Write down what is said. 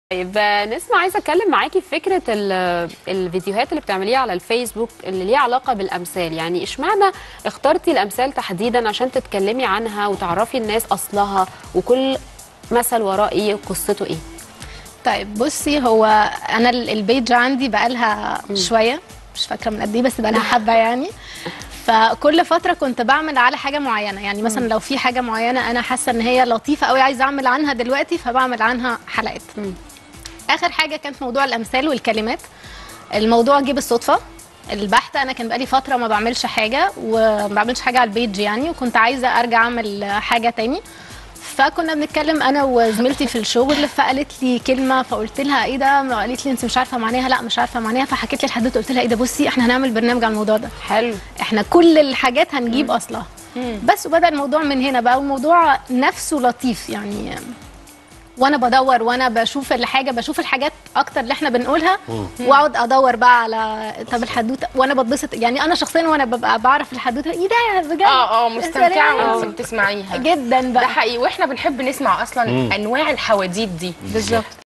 طيب آه، نسمع عايزه اتكلم معاكي في فكره ال- الفيديوهات اللي بتعمليها على الفيسبوك اللي ليها علاقه بالامثال يعني اشمعنى اخترتي الامثال تحديدا عشان تتكلمي عنها وتعرفي الناس اصلها وكل مثل وراه ايه وقصته ايه طيب بصي هو انا ال- البيج عندي بقالها شويه مش فاكره من قد ايه بس بقالها حبه يعني فكل فتره كنت بعمل على حاجه معينه يعني مثلا لو في حاجه معينه انا حاسه ان هي لطيفه قوي عايزه اعمل عنها دلوقتي فبعمل عنها حلقات اخر حاجه كانت موضوع الامثال والكلمات الموضوع جه بالصدفه البحث انا كان بقالي فتره ما بعملش حاجه وما بعملش حاجه على البيج يعني وكنت عايزه ارجع اعمل حاجه تاني فكنا بنتكلم انا وزميلتي في الشغل فقالت لي كلمه فقلت لها ايه ده قالت لي انت مش عارفه معناها لا مش عارفه معناها فحكيت لي الحدوته قلت لها ايه ده بصي احنا هنعمل برنامج على الموضوع ده حلو احنا كل الحاجات هنجيب اصلها بس وبدا الموضوع من هنا بقى والموضوع نفسه لطيف يعني وانا بدور وانا بشوف الحاجه بشوف الحاجات اكتر اللي احنا بنقولها واقعد ادور بقى على طب الحدوته وانا بتبسط يعني انا شخصيا وانا ببقى بعرف الحدوته ايه ده بجد اه اه مستمتعه سلام. وانت بتسمعيها جدا ده بقى حقيقي واحنا بنحب نسمع اصلا انواع الحواديت دي بالظبط